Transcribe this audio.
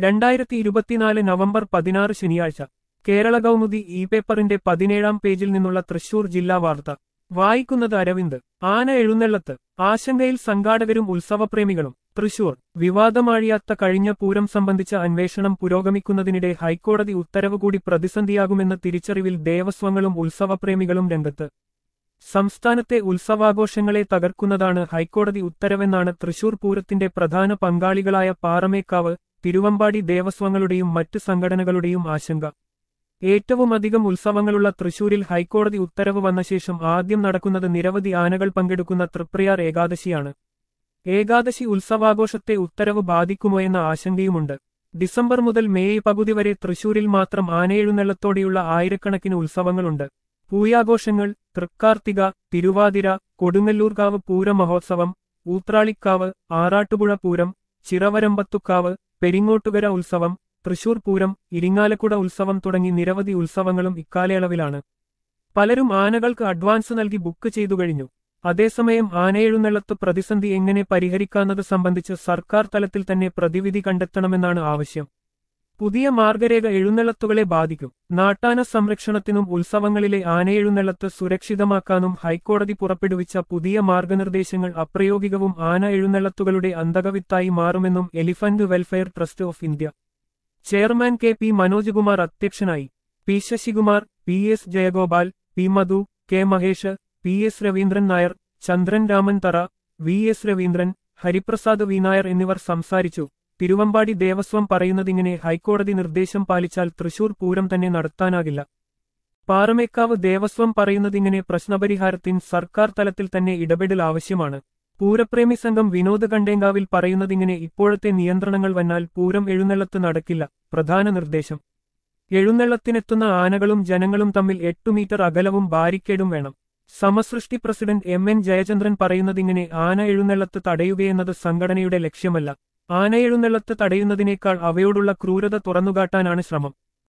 രണ്ടായിരത്തി ഇരുപത്തിനാല് നവംബർ പതിനാറ് ശനിയാഴ്ച കേരള കൗമുദി ഇ പേപ്പറിന്റെ പതിനേഴാം പേജിൽ നിന്നുള്ള തൃശൂർ ജില്ലാ വാർത്ത വായിക്കുന്നത് അരവിന്ദ് ആന എഴുന്നള്ളത്ത് ആശങ്കയിൽ സംഘാടകരും ഉത്സവപ്രേമികളും തൃശൂർ വിവാദമാഴിയാത്ത കഴിഞ്ഞ പൂരം സംബന്ധിച്ച അന്വേഷണം പുരോഗമിക്കുന്നതിനിടെ ഹൈക്കോടതി ഉത്തരവ് കൂടി പ്രതിസന്ധിയാകുമെന്ന തിരിച്ചറിവിൽ ദേവസ്വങ്ങളും ഉത്സവപ്രേമികളും രംഗത്ത് സംസ്ഥാനത്തെ ഉത്സവാഘോഷങ്ങളെ തകർക്കുന്നതാണ് ഹൈക്കോടതി ഉത്തരവെന്നാണ് തൃശൂർ പൂരത്തിന്റെ പ്രധാന പങ്കാളികളായ പാറമേക്കാവ് തിരുവമ്പാടി ദേവസ്വങ്ങളുടെയും മറ്റ് സംഘടനകളുടെയും ആശങ്ക ഏറ്റവുമധികം ഉത്സവങ്ങളുള്ള തൃശൂരിൽ ഹൈക്കോടതി ഉത്തരവ് വന്ന ശേഷം ആദ്യം നടക്കുന്നത് നിരവധി ആനകൾ പങ്കെടുക്കുന്ന തൃപ്രയാർ ഏകാദശിയാണ് ഏകാദശി ഉത്സവാഘോഷത്തെ ഉത്തരവ് ബാധിക്കുമോ എന്ന ആശങ്കയുമുണ്ട് ഡിസംബർ മുതൽ മെയ് പകുതി വരെ തൃശൂരിൽ മാത്രം ആനയെഴുന്നള്ളത്തോടെയുള്ള ആയിരക്കണക്കിന് ഉത്സവങ്ങളുണ്ട് പൂയാഘോഷങ്ങൾ തൃക്കാർത്തിക തിരുവാതിര കൊടുങ്ങല്ലൂർക്കാവ് പൂരമഹോത്സവം ഊത്രാളിക്കാവ് ആറാട്ടുപുഴ പൂരം ചിറവരമ്പത്തുക്കാവ് പെരിങ്ങോട്ടുകര ഉത്സവം തൃശൂർ പൂരം ഇരിങ്ങാലക്കുട ഉത്സവം തുടങ്ങി നിരവധി ഉത്സവങ്ങളും ഇക്കാലയളവിലാണ് പലരും ആനകൾക്ക് അഡ്വാൻസ് നൽകി ബുക്ക് ചെയ്തു കഴിഞ്ഞു അതേസമയം ആനയെഴുന്നള്ളത്ത് പ്രതിസന്ധി എങ്ങനെ പരിഹരിക്കാന്നത് സംബന്ധിച്ച് സർക്കാർ തലത്തിൽ തന്നെ പ്രതിവിധി കണ്ടെത്തണമെന്നാണ് ആവശ്യം പുതിയ മാർഗരേഖ എഴുന്നള്ളത്തുകളെ ബാധിക്കും നാട്ടാന സംരക്ഷണത്തിനും ഉത്സവങ്ങളിലെ ആനയെഴുന്നള്ളത്ത് സുരക്ഷിതമാക്കാനും ഹൈക്കോടതി പുറപ്പെടുവിച്ച പുതിയ മാർഗനിർദ്ദേശങ്ങൾ അപ്രയോഗികവും ആന എഴുന്നള്ളത്തുകളുടെ അന്തകവിത്തായി മാറുമെന്നും elephant welfare trust of India chairman K P Manoj Kumar അധ്യക്ഷനായി P Sasikumar P S Jayagopal P Madhu K Mahesh P S Raveendran Nair Chandran Raman തറ V S Raveendran Hariprasad V Nair എന്നിവർ സംസാരിച്ചു തിരുവമ്പാടി ദേവസ്വം പറയുന്നതിങ്ങനെ ഹൈക്കോടതി നിർദ്ദേശം പാലിച്ചാൽ തൃശൂർ പൂരം തന്നെ നടത്താനാകില്ല പാറമേക്കാവ് ദേവസ്വം പറയുന്നതിങ്ങനെ പ്രശ്നപരിഹാരത്തിന് സർക്കാർ തലത്തിൽ തന്നെ ഇടപെടൽ ആവശ്യമാണ് പൂരപ്രേമി സംഘം വിനോദ് കണ്ടേങ്കാവിൽ പറയുന്നതിങ്ങനെ ഇപ്പോഴത്തെ നിയന്ത്രണങ്ങൾ വന്നാൽ പൂരം എഴുന്നള്ളത്ത് നടക്കില്ല പ്രധാന നിർദ്ദേശം എഴുന്നള്ളത്തിനെത്തുന്ന ആനകളും ജനങ്ങളും തമ്മിൽ എട്ടു മീറ്റർ അകലവും ബാരിക്കേഡും വേണം Samasrishti president M N Jayachandran പറയുന്നതിങ്ങനെ ആന എഴുന്നള്ളത്ത് തടയുകയെന്നത് സംഘടനയുടെ ലക്ഷ്യമല്ല ആന എഴുന്നള്ളത്ത് തടയുന്നതിനേക്കാൾ അവയോടുള്ള ക്രൂരത തുറന്നുകാട്ടാനാണ് ശ്രമം